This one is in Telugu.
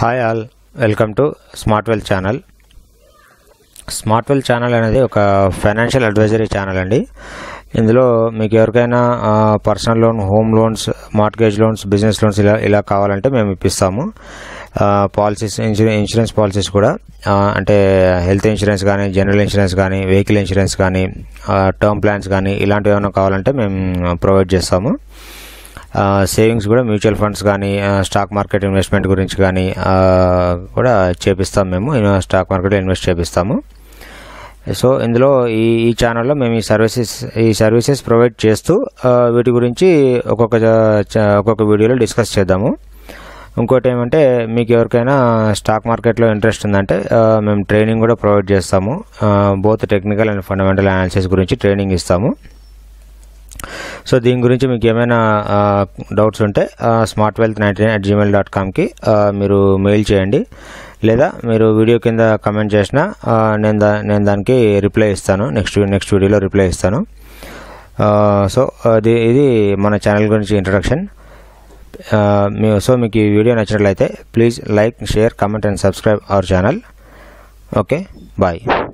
hi all welcome to smart wealth channel smart wealth channel అనేది ఒక ఫైనాన్షియల్ అడ్వైజరీ ఛానల్ అండి ఇందులో మీకు ఎవరికైనా personal loan home loans mortgage loans business loans ఇలా ఇలా కావాలంటే మేము ఇప్పిస్తాము పాలసీస్ ఇన్సూరెన్స్ ఇన్సూరెన్స్ పాలసీస్ కూడా ఆ, అంటే హెల్త్ ఇన్సూరెన్స్ కానీ జనరల్ ఇన్సూరెన్స్ కానీ వెహికల్ ఇన్సూరెన్స్ కానీ టర్మ్ ప్లాన్స్ కానీ ఇలాంటివి ఏమైనా కావాలంటే మేము ప్రొవైడ్ చేస్తాము సేవింగ్స్ కూడా మ్యూచువల్ ఫండ్స్ కానీ స్టాక్ మార్కెట్ ఇన్వెస్ట్మెంట్ గురించి కానీ ఆ, కూడా చేపిస్తాం మేము ఇన్- స్టాక్ మార్కెట్లో ఇన్వెస్ట్ చేపిస్తాము సో ఇందులో ఈ ఈ ఛానల్లో మేము ఈ సర్వీసెస్ ఈ సర్వీసెస్ ప్రొవైడ్ చేస్తూ ఆ, వీటి గురించి ఒక్కొక్క చ- చ- ఒక్కొక్క వీడియోలో డిస్కస్ చేద్దాము ఇంకోటి ఏమంటే మీకు ఎవరికైనా స్టాక్ మార్కెట్లో ఇంట్రెస్ట్ ఉందంటే ఆ, మేము ట్రైనింగ్ కూడా ప్రొవైడ్ చేస్తాము both technical and fundamental analysis గురించి ట్రైనింగ్ ఇస్తాము సో దీని గురించి మీకు ఏమైనా డౌట్స్ ఉంటే smart wealth ninety nine at Gmail dot కామ్కి మీరు మెయిల్ చేయండి లేదా మీరు వీడియో కింద కమెంట్ చేసినా ఆ, నేను దా నేను దానికి రిప్లై ఇస్తాను నెక్స్ట్ నెక్స్ట్ వీడియోలో రిప్లై ఇస్తాను ఆ, సో అది ఇది మన ఛానల్ గురించి ఇంట్రడక్షన్ ఆ, మీ సో మీకు ఈ వీడియో నచ్చినట్లయితే please like share comment and subscribe our channel okay bye